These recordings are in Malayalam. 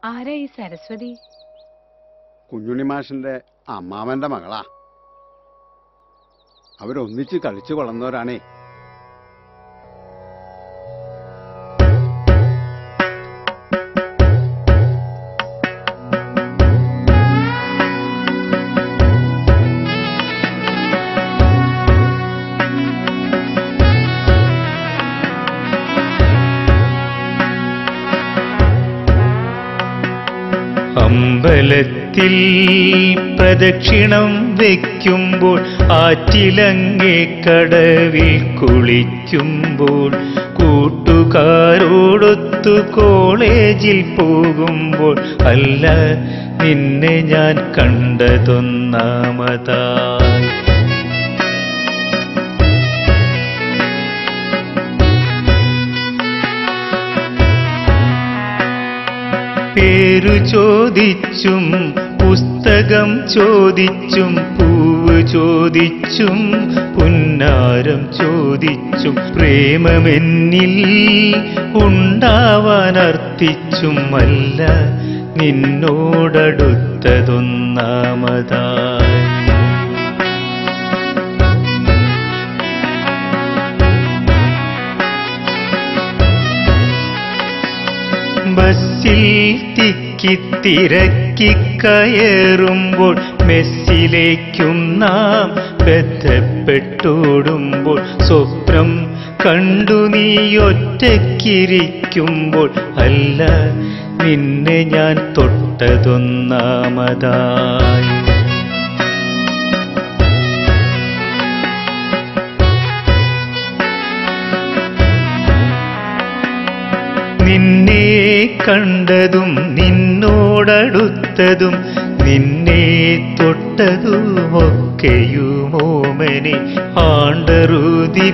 ആരാ ഈ സരസ്വതി കുഞ്ഞുണ്ണി മാഷിന്റെ അമ്മാവന്റെ മകളാ അവരൊന്നിച്ച് കളിച്ചു വളർന്നവരാണേ അമ്പലത്തിൽ പ്രദക്ഷിണം വയ്ക്കുമ്പോൾ ആറ്റിലങ്ങേ കടവിൽ കുളിക്കുമ്പോൾ കൂട്ടുകാരോടൊത്തു കോളേജിൽ പോകുമ്പോൾ അല്ല നിന്നെ ഞാൻ കണ്ടതൊന്നാമതായി പേരു ചോദിച്ചും പുസ്തകം ചോദിച്ചും പൂവ് ചോദിച്ചും പുന്നാരം ചോദിച്ചും പ്രേമമെന്നിൽ ഉണ്ടാവാൻ അർത്ഥിച്ചും അല്ല നിന്നോടടുത്തതൊന്നാമതായി ബസ്സിൽ തിക്കി തിരക്കി കയറുമ്പോൾ മെസ്സിലേക്കും നാം ബന്ധപ്പെട്ടോടുമ്പോൾ സ്വപ്നം കണ്ടു നീ ഒറ്റയ്ക്കിരിക്കുമ്പോൾ അല്ല നിന്നെ ഞാൻ തൊട്ടതൊന്നാമതായി നിന്നെ കണ്ടതും നിന്നോടടുത്തതും നിന്നെ തൊട്ടതുമൊക്കെയുമോമനെ ആണ്ടറുതി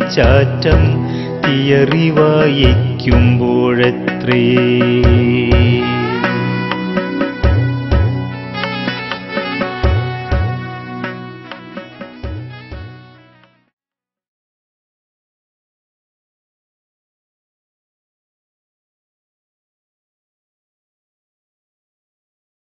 പരീക്ഷയ്ക്കുറക്കമൊഴിച്ചാറ്റം തിയറി വായിക്കുമ്പോഴത്രേ